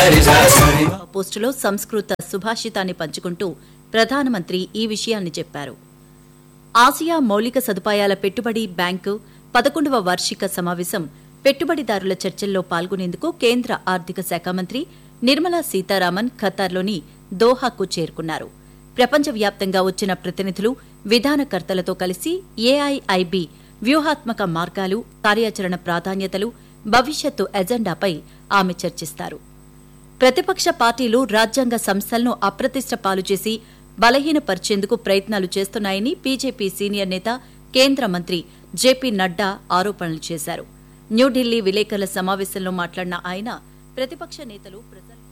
పోస్టులో సంస్కృత సుభాషితాన్ని పంచుకుంటూ ప్రధానమంత్రి ఈ విషయాన్ని చెప్పారు ఆసియా మౌలిక సదుపాయాల పెట్టుబడి బ్యాంకు పదకొండవ వార్షిక సమావేశం పెట్టుబడిదారుల చర్చల్లో పాల్గొనేందుకు కేంద్ర ఆర్థిక శాఖ మంత్రి నిర్మలా సీతారామన్ ఖతార్లోని దోహాకు చేరుకున్నారు ప్రపంచవ్యాప్తంగా వచ్చిన ప్రతినిధులు విధానకర్తలతో కలిసి ఏఐఐబి వ్యూహాత్మక మార్గాలు కార్యాచరణ ప్రాధాన్యతలు భవిష్యత్తు ఎజెండాపై ఆమె చర్చిస్తారు ప్రతిపక్ష పార్టీలు రాజ్యాంగ సంస్థలను అప్రతిష్ట పాలు చేసి బలహీనపరిచేందుకు ప్రయత్నాలు చేస్తున్నాయని బీజేపీ సీనియర్ నేత కేంద్ర మంత్రి జేపీ నడ్డా ఆరోపణలు చేశారు న్యూఢిల్లీ విలేకరుల సమావేశంలో మాట్లాడిన ఆయన ప్రతిపక్ష నేతలు ప్రజల్లో